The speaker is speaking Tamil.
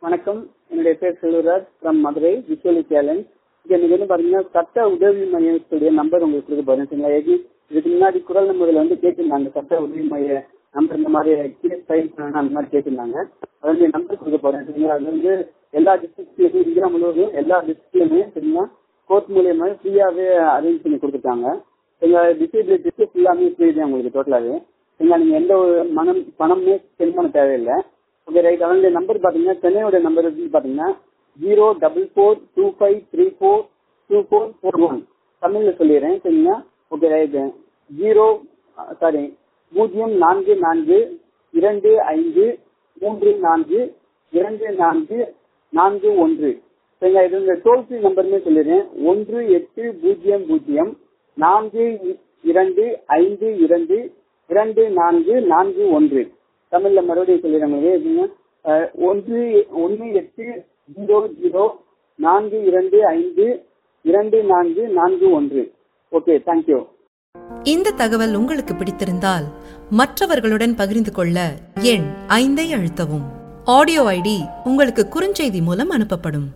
வணக்கம் என்னுடைய பேர் Selvaraj from Madurai visually challenge இங்க நீங்க வந்து பாத்தீங்கன்னா சட்ட உதவி மையத்துடைய நம்பர் உங்களுக்கு கொடுக்க போறேன் சரிங்களா எது இதுக்கு முன்னாடி குரல் நம்பர்ல வந்து கேட்டிருந்தாங்க சட்ட உதவி மைய நம்பர் இந்த மாதிரி கேஸ் ஃபைல் பண்ணணும் அந்த மாதிரி கேட்டிருந்தாங்க அதாவது நம்பர் கொடுக்க போறேன் சரிங்களா அது வந்து எல்லா டிஸ்ட்ரிக்ட்லயும் இந்தியா முழுவதும் எல்லா டிஸ்ட்ரிக்ட்லயுமே சரிங்களா கோர்ட் மூலியமா ஃப்ரீயாவே அரேஞ்ச் பண்ணி கொடுத்துருக்காங்க எங்க டிசேபிலிட்டிக்கு ஃபுல்லாமே ஃப்ரீ தான் உங்களுக்கு டோட்டலாவே சரிங்களா நீங்க எந்த ஒரு மனம் பணமே சென்ட் பண்ண தேவையில்லை ஓகே ரைட் அவங்களுடைய நம்பர் பாத்தீங்கன்னா சென்னையோட நம்பர் வந்து பாத்தீங்கன்னா zero double four two five three four two four four one தமிழ்ல சொல்லிடுறேன் சரிங்களா ஓகே ரைட் ஜீரோ சாரி பூஜ்ஜியம் நான்கு நான்கு இரண்டு ஐந்து மூன்று நான்கு இரண்டு நான்கு நான்கு ஒன்று சரிங்களா இது இந்த டோல் ஃப்ரீ நம்பருமே சொல்லிடுறேன் ஒன்று எட்டு பூஜ்ஜியம் பூஜ்ஜியம் நான்கு இரண்டு ஐந்து இரண்டு இரண்டு நான்கு நான்கு ஒன்று தமிழ்ல மறுபடியும் சொல்லிடுறாங்க எப்படின்னா ஒன்று ஒன்று எட்டு ஜீரோ ஜீரோ நான்கு இரண்டு ஐந்து இரண்டு நான்கு நான்கு ஒன்று ஓகே தேங்க்யூ இந்த தகவல் உங்களுக்கு பிடித்திருந்தால் மற்றவர்களுடன் பகிர்ந்து கொள்ள எண் ஐந்தை அழுத்தவும் ஆடியோ ஐடி உங்களுக்கு குறுஞ்செய்தி மூலம் அனுப்பப்படும்